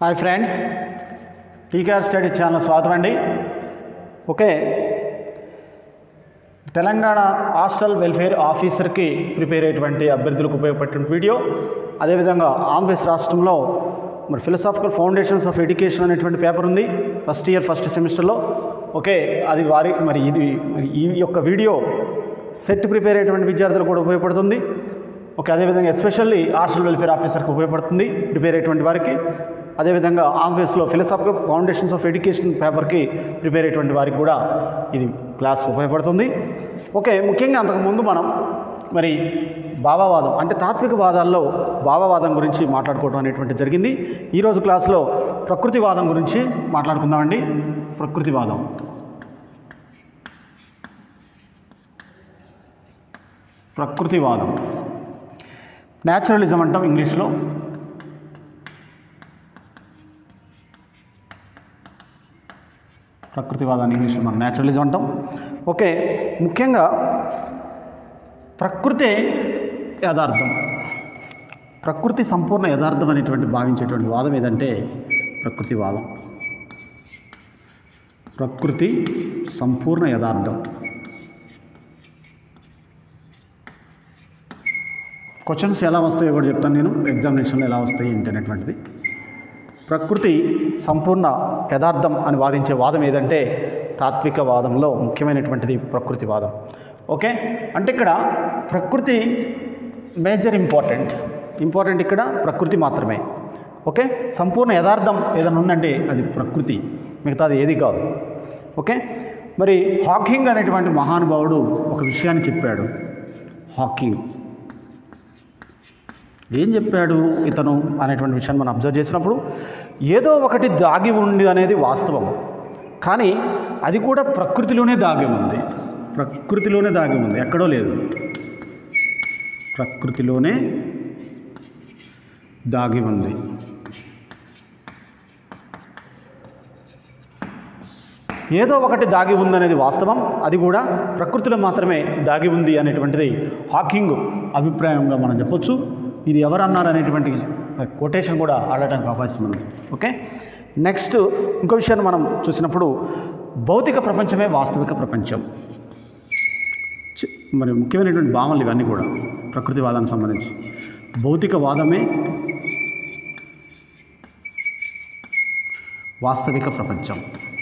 hi friends TKR study channel స్వాగతం అండి okay Telangana hostel welfare ఆఫీసర్కి ప్రిపేర్ అయ్యేటువంటి అభ్యర్థులకు ఉపయోగపడిన వీడియో అదేవిధంగా ఆంధ్రప్రదేశ్ రాష్ట్రంలో మరి ఫిలసాఫికల్ ఫౌండేషన్స్ ఆఫ్ ఎడ్యుకేషన్ అనేటువంటి పేపర్ ఉంది ఫస్ట్ ఇయర్ ఫస్ట్ సెమిస్టర్లో ఓకే అది వారి మరి ఇది మరి ఈ యొక్క వీడియో సెట్ ప్రిపేర్ అయ్యేటువంటి విద్యార్థులకు కూడా ఉపయోగపడుతుంది ఓకే అదేవిధంగా ఎస్పెషల్లీ హాస్టల్ వెల్ఫేర్ ఆఫీసర్కి ఉపయోగపడుతుంది ప్రిపేర్ అయ్యేటువంటి వారికి అదేవిధంగా ఆంధ్రప్రదేశ్లో ఫిలసాఫికల్ ఫౌండేషన్స్ ఆఫ్ ఎడ్యుకేషన్ పేపర్కి ప్రిపేర్ అయ్యేటువంటి వారికి కూడా ఇది క్లాస్ ఉపయోగపడుతుంది ఓకే ముఖ్యంగా అంతకుముందు మనం మరి భావవాదం అంటే తాత్విక వాదాల్లో భావవాదం గురించి మాట్లాడుకోవడం అనేటువంటి జరిగింది ఈరోజు క్లాస్లో ప్రకృతివాదం గురించి మాట్లాడుకుందామండి ప్రకృతివాదం ప్రకృతివాదం న్యాచురలిజం అంటాం ఇంగ్లీష్లో ప్రకృతివాదాన్ని ఇంగ్లీష్లో మనం న్యాచురలిజం అంటాం ఓకే ముఖ్యంగా ప్రకృతే యథార్థం ప్రకృతి సంపూర్ణ యథార్థం అనేటువంటి భావించేటువంటి వాదం ఏదంటే ప్రకృతివాదం ప్రకృతి సంపూర్ణ యథార్థం క్వశ్చన్స్ ఎలా వస్తాయో కూడా చెప్తాను నేను ఎగ్జామినేషన్లో ఎలా వస్తాయి ఏంటి అనేటువంటిది ప్రకృతి సంపూర్ణ యథార్థం అని వాదించే వాదం ఏదంటే తాత్విక వాదంలో ముఖ్యమైనటువంటిది ప్రకృతి వాదం ఓకే అంటే ఇక్కడ ప్రకృతి మేజర్ ఇంపార్టెంట్ ఇంపార్టెంట్ ఇక్కడ ప్రకృతి మాత్రమే ఓకే సంపూర్ణ యథార్థం ఏదైనా ఉందంటే అది ప్రకృతి మిగతాది ఏది కాదు ఓకే మరి హాకింగ్ అనేటువంటి మహానుభావుడు ఒక విషయాన్ని చెప్పాడు హాకింగ్ ఏం చెప్పాడు ఇతను అనేటువంటి విషయాన్ని మనం అబ్జర్వ్ చేసినప్పుడు ఏదో ఒకటి దాగి ఉంది అనేది వాస్తవం కానీ అది కూడా ప్రకృతిలోనే దాగి ఉంది ప్రకృతిలోనే దాగి ఉంది ఎక్కడో లేదు ప్రకృతిలోనే దాగి ఉంది ఏదో ఒకటి దాగి ఉందనేది వాస్తవం అది కూడా ప్రకృతిలో మాత్రమే దాగి ఉంది అనేటువంటిది హాకింగ్ అభిప్రాయంగా మనం చెప్పొచ్చు ఇది ఎవరన్నారు అనేటువంటి కొటేషన్ కూడా ఆడటానికి అవకాశం ఉంది ఓకే నెక్స్ట్ ఇంకో విషయాన్ని మనం చూసినప్పుడు భౌతిక ప్రపంచమే వాస్తవిక ప్రపంచం చి- మరి ముఖ్యమైనటువంటి భావనలు ఇవన్నీ కూడా ప్రకృతివాదానికి సంబంధించి భౌతిక వాదమే వాస్తవిక ప్రపంచం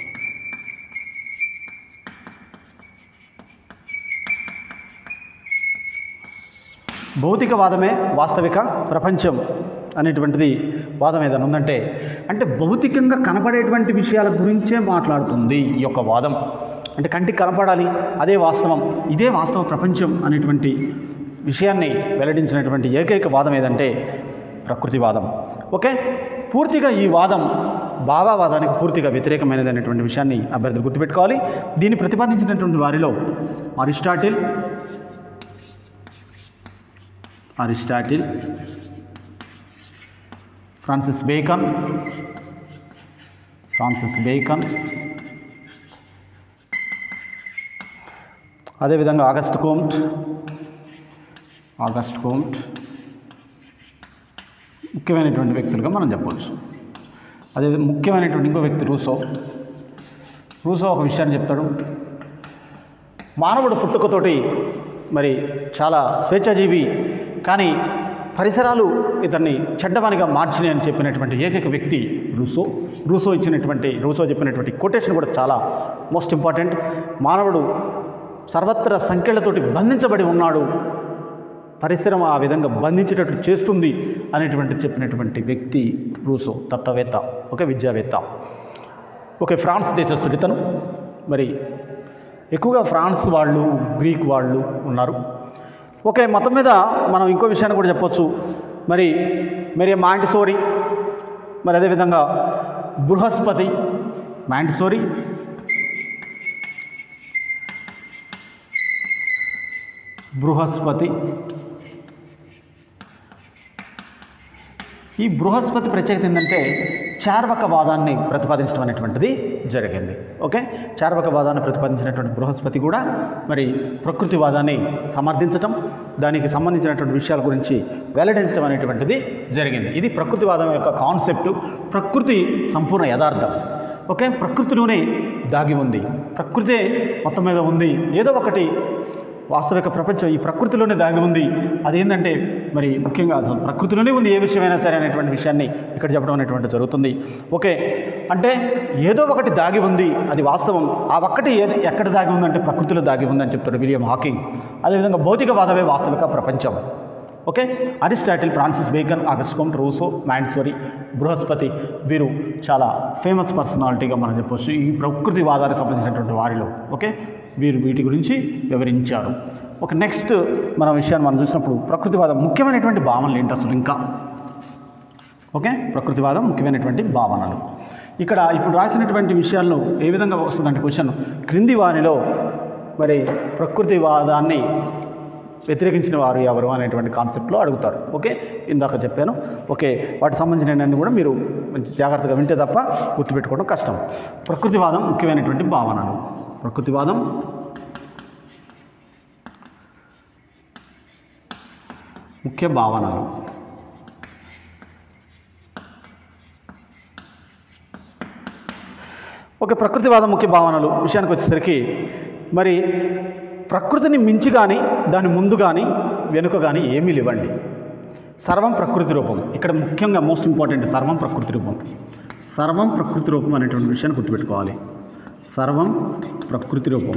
భౌతికవాదమే వాస్తవిక ప్రపంచం అనేటువంటిది వాదం ఏదైనా ఉందంటే అంటే భౌతికంగా కనపడేటువంటి విషయాల గురించే మాట్లాడుతుంది ఈ యొక్క వాదం అంటే కంటికి కనపడాలి అదే వాస్తవం ఇదే వాస్తవ ప్రపంచం అనేటువంటి విషయాన్ని వెల్లడించినటువంటి ఏకైక వాదం ఏదంటే ప్రకృతివాదం ఓకే పూర్తిగా ఈ వాదం భావవాదానికి పూర్తిగా వ్యతిరేకమైనది అనేటువంటి విషయాన్ని అభ్యర్థులు గుర్తుపెట్టుకోవాలి దీన్ని ప్రతిపాదించినటువంటి వారిలో Aristotle Aristotle Francis Bacon Francis Bacon అదేవిధంగా ఆగస్ట్ కోమ్ట్ ఆగస్ట్ కోమ్ట్ ముఖ్యమైనటువంటి వ్యక్తులుగా మనం చెప్పవచ్చు అదే ముఖ్యమైనటువంటి ఇంకో వ్యక్తి రూసో రూసో ఒక విషయాన్ని చెప్తాడు మానవుడు పుట్టుకతోటి మరి చాలా స్వేచ్ఛాజీవి కానీ పరిసరాలు ఇతన్ని చెడ్డవానిగా మార్చినాయి అని చెప్పినటువంటి ఏకైక వ్యక్తి రూసో రూసో ఇచ్చినటువంటి రూసో చెప్పినటువంటి కొటేషన్ కూడా చాలా మోస్ట్ ఇంపార్టెంట్ మానవుడు సర్వత్ర సంఖ్యలతోటి బంధించబడి ఉన్నాడు పరిశ్రమ ఆ విధంగా బంధించేటట్లు చేస్తుంది అనేటువంటి చెప్పినటువంటి వ్యక్తి రూసో తత్వవేత్త ఒక విద్యావేత్త ఓకే ఫ్రాన్స్ దేశస్థుడు ఇతను మరి ఎక్కువగా ఫ్రాన్స్ వాళ్ళు గ్రీక్ వాళ్ళు ఉన్నారు ఓకే మొత్తం మీద మనం ఇంకో విషయాన్ని కూడా చెప్పొచ్చు మరి మరి మాంటిసోరి మరి అదేవిధంగా బృహస్పతి మాంటిసోరి బృహస్పతి ఈ బృహస్పతి ప్రత్యేకత ఏంటంటే చార్వకవాదాన్ని ప్రతిపాదించడం అనేటువంటిది జరిగింది ఓకే చార్వకవాదాన్ని ప్రతిపాదించినటువంటి బృహస్పతి కూడా మరి ప్రకృతివాదాన్ని సమర్థించటం దానికి సంబంధించినటువంటి విషయాల గురించి వెల్లడించడం అనేటువంటిది జరిగింది ఇది ప్రకృతివాదం యొక్క కాన్సెప్ట్ ప్రకృతి సంపూర్ణ యథార్థం ఓకే ప్రకృతిలోనే దాగి ఉంది ప్రకృతే మొత్తం మీద ఉంది ఏదో ఒకటి వాస్తవిక ప్రపంచం ఈ ప్రకృతిలోనే దాగి ఉంది అదేంటంటే మరి ముఖ్యంగా అసలు ప్రకృతిలోనే ఉంది ఏ విషయమైనా సరే అనేటువంటి విషయాన్ని ఇక్కడ చెప్పడం అనేటువంటి జరుగుతుంది ఓకే అంటే ఏదో ఒకటి దాగి ఉంది అది వాస్తవం ఆ ఒక్కటి ఏది ఎక్కడ దాగి ఉందంటే ప్రకృతిలో దాగి ఉందని చెప్తాడు విలియం హాకింగ్ అదేవిధంగా భౌతికవాదమే వాస్తవిక ప్రపంచం okay Aristotle Francis Bacon August Comte Rousseau మ్యాండ్స్వరీ బృహస్పతి వీరు చాలా ఫేమస్ పర్సనాలిటీగా మనం చెప్పొచ్చు ఈ ప్రకృతివాదానికి సంబంధించినటువంటి వారిలో ఓకే వీరు వీటి గురించి వివరించారు ఒక నెక్స్ట్ మన విషయాన్ని మనం చూసినప్పుడు ప్రకృతివాదం ముఖ్యమైనటువంటి భావనలు ఏంటి అసలు ఇంకా ఓకే ప్రకృతివాదం ముఖ్యమైనటువంటి భావనలు ఇక్కడ ఇప్పుడు రాసినటువంటి విషయాల్లో ఏ విధంగా వస్తుందంటే క్వశ్చన్ క్రింది వారిలో మరి ప్రకృతివాదాన్ని వ్యతిరేకించిన వారు ఎవరు అనేటువంటి కాన్సెప్ట్లో అడుగుతారు ఓకే ఇందాక చెప్పాను ఓకే వాటికి సంబంధించిన కూడా మీరు మంచి జాగ్రత్తగా వింటే తప్ప గుర్తుపెట్టుకోవడం కష్టం ప్రకృతివాదం ముఖ్యమైనటువంటి భావనలు ప్రకృతివాదం ముఖ్య భావనలు ఓకే ప్రకృతివాదం ముఖ్య భావనలు విషయానికి వచ్చేసరికి మరి ప్రకృతిని మించి కానీ దాని ముందు కానీ వెనుక కానీ ఏమీ లేవండి సర్వం ప్రకృతి రూపం ఇక్కడ ముఖ్యంగా మోస్ట్ ఇంపార్టెంట్ సర్వం ప్రకృతి రూపం సర్వం ప్రకృతి రూపం అనేటువంటి విషయాన్ని గుర్తుపెట్టుకోవాలి సర్వం ప్రకృతి రూపం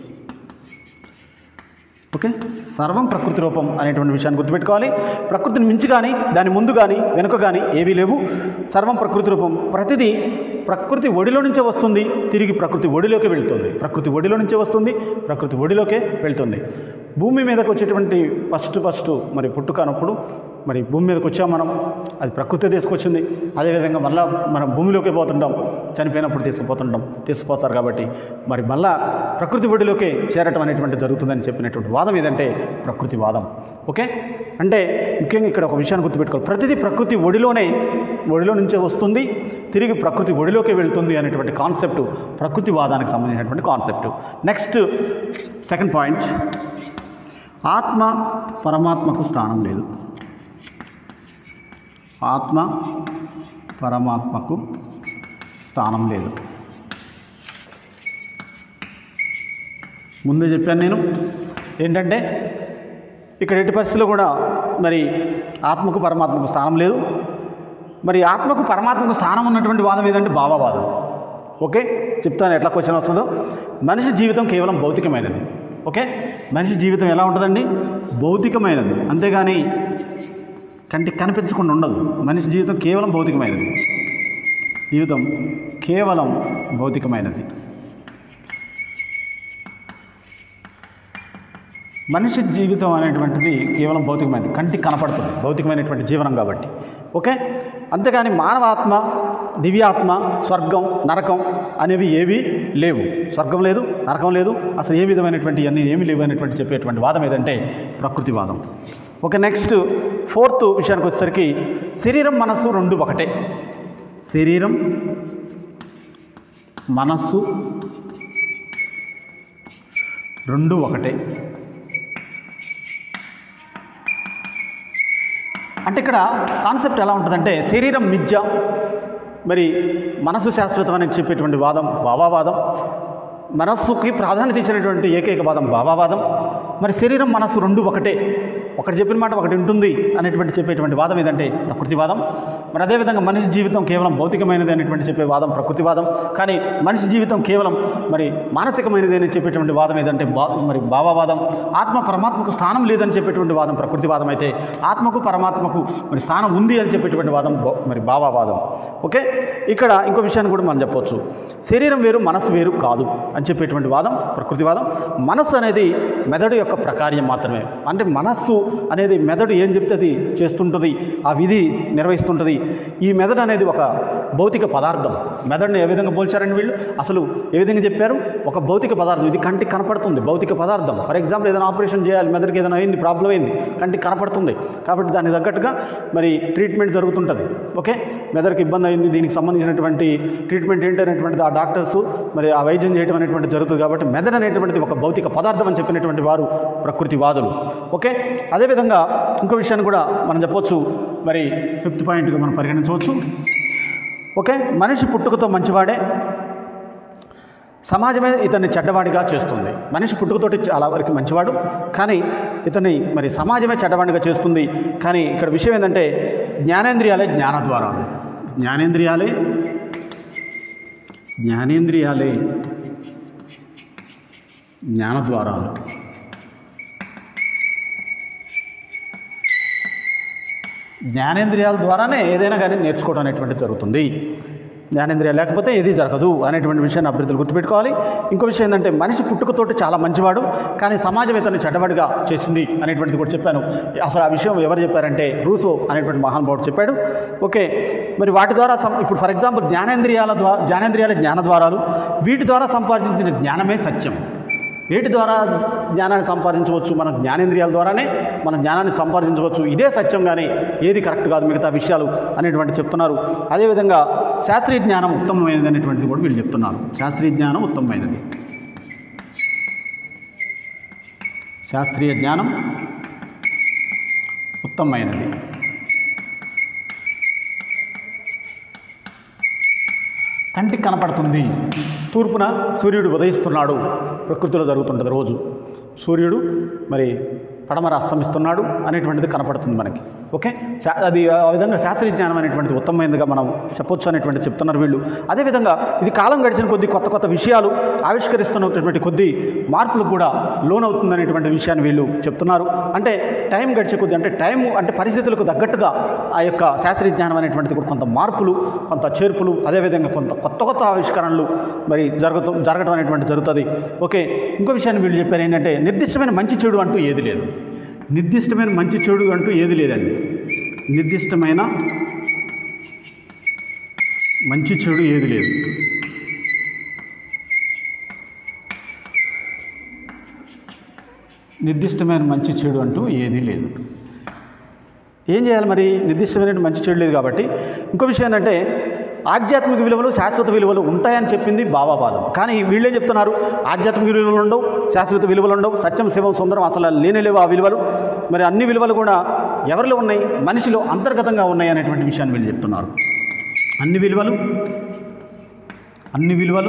ఓకే సర్వం ప్రకృతి రూపం అనేటువంటి విషయాన్ని గుర్తుపెట్టుకోవాలి ప్రకృతిని మించి కానీ దాని ముందు కానీ వెనుక కానీ ఏవీ లేవు సర్వం ప్రకృతి రూపం ప్రతిదీ ప్రకృతి ఒడిలో నుంచే వస్తుంది తిరిగి ప్రకృతి ఒడిలోకి వెళ్తుంది ప్రకృతి ఒడిలో నుంచే వస్తుంది ప్రకృతి ఒడిలోకే వెళ్తుంది భూమి మీదకి వచ్చేటువంటి ఫస్ట్ ఫస్ట్ మరి పుట్టుకనప్పుడు మరి భూమి మీదకి వచ్చాం మనం అది ప్రకృతి తీసుకొచ్చింది అదేవిధంగా మళ్ళా మనం భూమిలోకి పోతుంటాం చనిపోయినప్పుడు తీసుకుపోతుంటాం తీసుకుపోతారు కాబట్టి మరి మళ్ళా ప్రకృతి ఒడిలోకే చేరటం అనేటువంటి జరుగుతుందని చెప్పినటువంటి వాదం ఏదంటే ప్రకృతి వాదం ఓకే అంటే ముఖ్యంగా ఇక్కడ ఒక విషయాన్ని గుర్తుపెట్టుకోవాలి ప్రతిదీ ప్రకృతి ఒడిలోనే ఒడిలో నుంచే వస్తుంది తిరిగి ప్రకృతి ఒడిలోకి వెళ్తుంది అనేటువంటి కాన్సెప్ట్ ప్రకృతి వాదానికి సంబంధించినటువంటి కాన్సెప్ట్ నెక్స్ట్ సెకండ్ పాయింట్ ఆత్మ పరమాత్మకు స్థానం లేదు ఆత్మ పరమాత్మకు స్థానం లేదు ముందే చెప్పాను నేను ఏంటంటే ఇక్కడ ఎట్టి పరిస్థితుల్లో కూడా మరి ఆత్మకు పరమాత్మకు స్థానం లేదు మరి ఆత్మకు పరమాత్మకు స్థానం ఉన్నటువంటి వాదం ఏదంటే భావవాదం ఓకే చెప్తాను ఎట్లా క్వశ్చన్ వస్తుందో మనిషి జీవితం కేవలం భౌతికమైనది ఓకే మనిషి జీవితం ఎలా ఉంటుందండి భౌతికమైనది అంతేగాని కంటికి కనిపించకుండా ఉండదు మనిషి జీవితం కేవలం భౌతికమైనది జీవితం కేవలం భౌతికమైనది మనిషి జీవితం అనేటువంటిది కేవలం భౌతికమైనది కంటికి కనపడుతుంది భౌతికమైనటువంటి జీవనం కాబట్టి ఓకే అంతేగాని మానవాత్మ దివ్యాత్మ స్వర్గం నరకం అనేవి ఏవి లేవు స్వర్గం లేదు నరకం లేదు అసలు ఏ విధమైనటువంటి అన్నీ ఏమీ లేవు అనేటువంటి చెప్పేటువంటి వాదం ఏదంటే ప్రకృతివాదం ఓకే నెక్స్ట్ ఫోర్త్ విషయానికి వచ్చేసరికి శరీరం మనస్సు రెండు ఒకటే శరీరం మనస్సు రెండు ఒకటే అంటే ఇక్కడ కాన్సెప్ట్ ఎలా ఉంటుందంటే శరీరం మిథ్య మరి మనసు శాశ్వతం అని చెప్పేటువంటి వాదం భావావాదం మనస్సుకి ప్రాధాన్యత ఇచ్చినటువంటి ఏకైక వాదం భావావాదం మరి శరీరం మనస్సు రెండు ఒకటే ఒకటి చెప్పిన మాట ఒకటి ఉంటుంది అనేటువంటి చెప్పేటువంటి వాదం ఏదంటే ప్రకృతివాదం మరి అదేవిధంగా మనిషి జీవితం కేవలం భౌతికమైనది అనేటువంటి చెప్పే వాదం ప్రకృతివాదం కానీ మనిషి జీవితం కేవలం మరి మానసికమైనది అని చెప్పేటువంటి వాదం ఏదంటే బా మరి భావవాదం ఆత్మ పరమాత్మకు స్థానం లేదని చెప్పేటువంటి వాదం ప్రకృతివాదం అయితే ఆత్మకు పరమాత్మకు మరి స్థానం ఉంది అని చెప్పేటువంటి వాదం భౌ- మరి భావవాదం ఓకే ఇక్కడ ఇంకో విషయాన్ని కూడా మనం చెప్పవచ్చు శరీరం వేరు మనసు వేరు కాదు అని చెప్పేటువంటి వాదం ప్రకృతివాదం మనస్సు అనేది మెదడు యొక్క ప్రకార్యం మాత్రమే అంటే మనస్సు అనేది మెదడు ఏం చెప్తే అది చేస్తుంటుంది ఆ విధి నిర్వహిస్తుంటుంది ఈ మెదడు అనేది ఒక భౌతిక పదార్థం మెదడుని ఏ విధంగా పోల్చారండి వీళ్ళు అసలు ఏ విధంగా చెప్పారు ఒక భౌతిక పదార్థం ఇది కంటికి కనపడుతుంది భౌతిక పదార్థం ఫర్ ఎగ్జాంపుల్ ఏదైనా ఆపరేషన్ చేయాలి మెదడుకి ఏదైనా అయింది ప్రాబ్లం అయింది కంటికి కనపడుతుంది కాబట్టి దానికి తగ్గట్టుగా మరి ట్రీట్మెంట్ జరుగుతుంటుంది ఓకే మెదడుకి ఇబ్బంది అయింది దీనికి సంబంధించినటువంటి ట్రీట్మెంట్ ఏంటి అనేటువంటిది ఆ డాక్టర్స్ మరి ఆ వైద్యం చేయడం అనేటువంటి జరుగుతుంది కాబట్టి మెదడు అనేటువంటిది ఒక భౌతిక పదార్థం అని చెప్పినటువంటి వారు ప్రకృతివాదులు ఓకే అదేవిధంగా ఇంకో విషయాన్ని కూడా మనం చెప్పొచ్చు మరి ఫిఫ్త్ పాయింట్గా మనం పరిగణించవచ్చు ఓకే మనిషి పుట్టుకతో మంచివాడే సమాజమే ఇతన్ని చెడ్డవాడిగా చేస్తుంది మనిషి పుట్టుకతోటి చాలా వరకు మంచివాడు కానీ ఇతన్ని మరి సమాజమే చెడ్డవాడిగా చేస్తుంది కానీ ఇక్కడ విషయం ఏంటంటే జ్ఞానేంద్రియాలే జ్ఞానద్వారాలు జ్ఞానేంద్రియాలే జ్ఞానేంద్రియాలే జ్ఞానద్వారాలు జ్ఞానేంద్రియాల ద్వారానే ఏదైనా కానీ నేర్చుకోవడం అనేటువంటి జరుగుతుంది జ్ఞానేంద్రియాలు లేకపోతే ఏది జరగదు అనేటువంటి విషయాన్ని అభ్యర్థులు గుర్తుపెట్టుకోవాలి ఇంకో విషయం ఏంటంటే మనిషి పుట్టుకతోటి చాలా మంచివాడు కానీ సమాజం ఇతన్ని చెడ్డవాడిగా చేసింది అనేటువంటిది కూడా చెప్పాను అసలు ఆ విషయం ఎవరు చెప్పారంటే రూసో అనేటువంటి మహానుభావుడు చెప్పాడు ఓకే మరి వాటి ద్వారా సం- ఇప్పుడు ఫర్ ఎగ్జాంపుల్ జ్ఞానేంద్రియాల ద్వారా జ్ఞానేంద్రియాల జ్ఞాన ద్వారాలు వీటి ద్వారా సంపాదించిన జ్ఞానమే సత్యం వీటి ద్వారా జ్ఞానాన్ని సంపాదించవచ్చు మన జ్ఞానేంద్రియాల ద్వారానే మన జ్ఞానాన్ని సంపాదించవచ్చు ఇదే సత్యం కానీ ఏది కరెక్ట్ కాదు మిగతా విషయాలు అనేటువంటి చెప్తున్నారు అదేవిధంగా శాస్త్రీయ జ్ఞానం ఉత్తమమైనది అనేటువంటిది కూడా వీళ్ళు చెప్తున్నారు శాస్త్రీయ జ్ఞానం ఉత్తమమైనది శాస్త్రీయ జ్ఞానం ఉత్తమమైనది కంటికి కనపడుతుంది తూర్పున సూర్యుడు ఉదయిస్తున్నాడు ప్రకృతిలో జరుగుతుంటుంది రోజు సూర్యుడు మరి పడమర అస్తమిస్తున్నాడు అనేటువంటిది కనపడుతుంది మనకి ఓకే శా- అది ఆ విధంగా శాస్త్రీయ జ్ఞానం అనేటువంటిది ఉత్తమమైనదిగా మనం చెప్పొచ్చు అనేటువంటి చెప్తున్నారు వీళ్ళు అదేవిధంగా ఇది కాలం గడిచిన కొద్దీ కొత్త కొత్త విషయాలు ఆవిష్కరిస్తున్నటువంటి కొద్దీ మార్పులకు కూడా లోనవుతుంది అనేటువంటి విషయాన్ని వీళ్ళు చెప్తున్నారు అంటే టైం గడిచే కొద్దీ అంటే టైం అంటే పరిస్థితులకు తగ్గట్టుగా ఆ యొక్క శాస్త్రీయ జ్ఞానం అనేటువంటిది కూడా కొంత మార్పులు కొంత చేర్పులు అదేవిధంగా కొంత కొత్త కొత్త ఆవిష్కరణలు మరి జరుగుతూ జరగడం అనేటువంటి జరుగుతుంది ఓకే ఇంకో విషయాన్ని వీళ్ళు చెప్పారు ఏంటంటే నిర్దిష్టమైన మంచి చెడు అంటూ ఏది లేదు నిర్దిష్టమైన మంచి చెడు అంటూ ఏది లేదండి నిర్దిష్టమైన మంచి చెడు ఏది లేదు నిర్దిష్టమైన మంచి చెడు అంటూ ఏదీ లేదు ఏం చేయాలి మరి నిర్దిష్టమైన మంచి చెడు లేదు కాబట్టి ఇంకో విషయం ఏంటంటే ఆధ్యాత్మిక విలువలు శాశ్వత విలువలు ఉంటాయని చెప్పింది భావాపాదం కానీ వీళ్ళే చెప్తున్నారు ఆధ్యాత్మిక విలువలు ఉండవు శాశ్వత విలువలు ఉండవు సత్యం శివం సుందరం అసలు లేనే లేవు ఆ విలువలు మరి అన్ని విలువలు కూడా ఎవరిలో ఉన్నాయి మనిషిలో అంతర్గతంగా ఉన్నాయి అనేటువంటి విషయాన్ని వీళ్ళు చెప్తున్నారు అన్ని విలువలు అన్ని విలువలు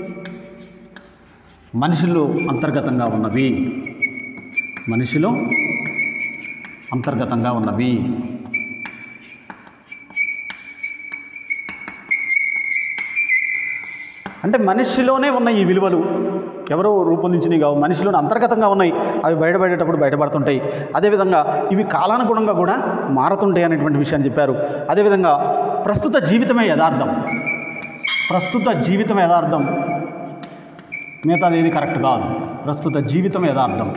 మనిషిలో అంతర్గతంగా ఉన్నవి మనిషిలో అంతర్గతంగా ఉన్నవి అంటే మనిషిలోనే ఉన్న ఈ విలువలు ఎవరో రూపొందించినవి కావు మనిషిలోనే అంతర్గతంగా ఉన్నాయి అవి బయటపడేటప్పుడు బయటపడుతుంటాయి అదేవిధంగా ఇవి కాలానుగుణంగా కూడా మారుతుంటాయి అనేటువంటి విషయాన్ని చెప్పారు అదేవిధంగా ప్రస్తుత జీవితమే యథార్థం ప్రస్తుత జీవితం యథార్థం మిగతాది ఏది కరెక్ట్ కాదు ప్రస్తుత జీవితం యథార్థం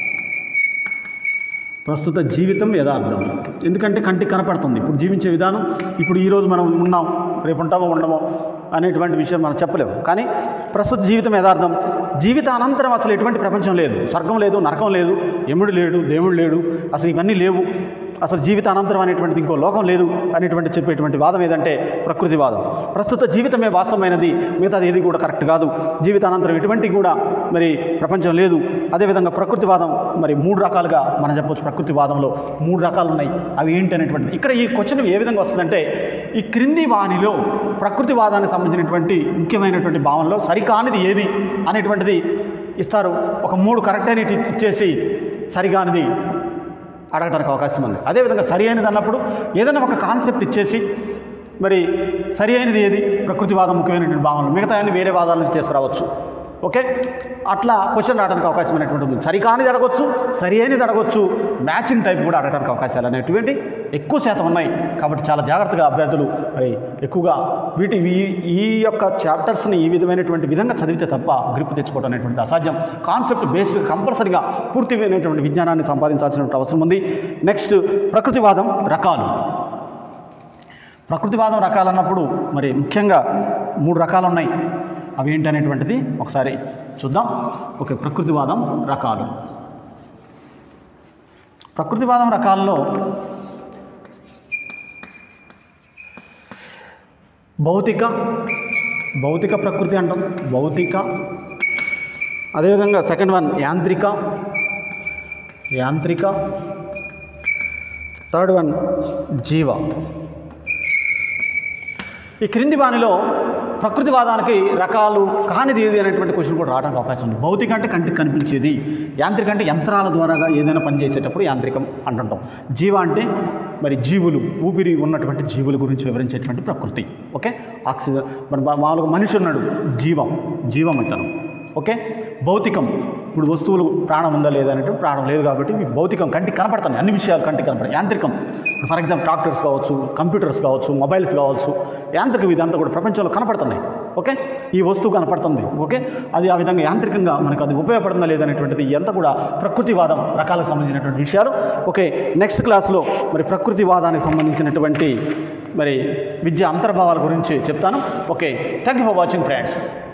ప్రస్తుత జీవితం యథార్థం ఎందుకంటే కంటికి కనపడుతుంది ఇప్పుడు జీవించే విధానం ఇప్పుడు ఈరోజు మనం ఉన్నాం రేపు ఉంటామో ఉండమో అనేటువంటి విషయం మనం చెప్పలేము కానీ ప్రస్తుత జీవితం యథార్థం జీవితానంతరం అసలు ఎటువంటి ప్రపంచం లేదు స్వర్గం లేదు నరకం లేదు యముడు లేడు దేవుడు లేడు అసలు ఇవన్నీ లేవు అసలు జీవితానంతరం అనేటువంటిది ఇంకో లోకం లేదు అనేటువంటి చెప్పేటువంటి వాదం ఏదంటే ప్రకృతి వాదం ప్రస్తుత జీవితమే వాస్తవమైనది మిగతాది ఏది కూడా కరెక్ట్ కాదు జీవితానంతరం ఎటువంటి కూడా మరి ప్రపంచం లేదు అదేవిధంగా ప్రకృతివాదం మరి మూడు రకాలుగా మనం చెప్పొచ్చు ప్రకృతివాదంలో మూడు రకాలు ఉన్నాయి అవి ఏంటి అనేటువంటిది ఇక్కడ ఈ క్వశ్చన్ ఏ విధంగా వస్తుందంటే ఈ క్రింది వాణిలో ప్రకృతివాదానికి సంబంధించినటువంటి ముఖ్యమైనటువంటి భావనలో సరికానిది ఏది అనేటువంటిది ఇస్తారు ఒక మూడు కరెక్ట్ అయినవి ఇచ్చేసి సరిగానిది అడగడానికి అవకాశం ఉంది అదేవిధంగా సరి అయినది అన్నప్పుడు ఏదైనా ఒక కాన్సెప్ట్ ఇచ్చేసి మరి సరి అయినది ఏది ప్రకృతివాదం ముఖ్యమైనటువంటి భావనలు మిగతా అన్ని వేరే వాదాల నుంచి తీసుకురావచ్చు ఓకే అట్లా క్వశ్చన్ రావడానికి అవకాశం అనేటువంటి ఉంది సరికానిది అడగొచ్చు సరి అయినది అడగొచ్చు మ్యాచింగ్ టైప్ కూడా అడగడానికి అవకాశాలు అనేటువంటి ఎక్కువ శాతం ఉన్నాయి కాబట్టి చాలా జాగ్రత్తగా అభ్యర్థులు మరి ఎక్కువగా వీటి ఈ ఈ యొక్క చాప్టర్స్ని ఈ విధమైనటువంటి విధంగా చదివితే తప్ప గ్రిప్ తెచ్చుకోవడం అనేటువంటి అసాధ్యం కాన్సెప్ట్ బేస్డ్ కంపల్సరీగా పూర్తిమైనటువంటి విజ్ఞానాన్ని సంపాదించాల్సినటువంటి అవసరం ఉంది నెక్స్ట్ ప్రకృతివాదం రకాలు ప్రకృతివాదం రకాలన్నప్పుడు మరి ముఖ్యంగా మూడు రకాలు ఉన్నాయి అవి ఏంటి అనేటువంటిది ఒకసారి చూద్దాం ఓకే ప్రకృతివాదం రకాలు ప్రకృతివాదం రకాల్లో భౌతిక భౌతిక ప్రకృతి అంటాం భౌతిక అదేవిధంగా సెకండ్ వన్ యాంత్రిక యాంత్రిక థర్డ్ వన్ జీవ ఈ క్రింది వానిలో ప్రకృతివాదానికి రకాలు కానిది ఏది అనేటువంటి క్వశ్చన్ కూడా రావడానికి అవకాశం ఉంది భౌతిక అంటే కంటికి కనిపించేది యాంత్రిక అంటే యంత్రాల ద్వారాగా ఏదైనా పని చేసేటప్పుడు యాంత్రికం అంటుంటాం జీవ అంటే మరి జీవులు ఊపిరి ఉన్నటువంటి జీవుల గురించి వివరించేటువంటి ప్రకృతి ఓకే ఆక్సిజన్ మరి మా- మామూలుగా మనిషి ఉన్నాడు జీవం జీవం ఇతను ఓకే భౌతికం ఇప్పుడు వస్తువులు ప్రాణం ఉందా లేదా అంటే ప్రాణం లేదు కాబట్టి ఇవి భౌతికం కంటికి కనపడుతున్నాయి అన్ని విషయాలు కంటికి కనపడతాయి యాంత్రికం ఫర్ ఎగ్జాంపుల్ ట్రాక్టర్స్ కావచ్చు కంప్యూటర్స్ కావచ్చు మొబైల్స్ కావచ్చు యాంత్రికం ఇదంతా కూడా ప్రపంచంలో కనపడుతున్నాయి ఓకే ఈ వస్తువు కనపడుతుంది ఓకే అది ఆ విధంగా యాంత్రికంగా మనకు అది ఉపయోగపడుతుందా లేదనేటువంటిది ఇదంతా కూడా ప్రకృతివాదం రకాలకు సంబంధించినటువంటి విషయాలు ఓకే నెక్స్ట్ క్లాస్లో మరి ప్రకృతివాదానికి సంబంధించినటువంటి మరి విద్య అంతర్భావాల గురించి చెప్తాను okay thank you for watching friends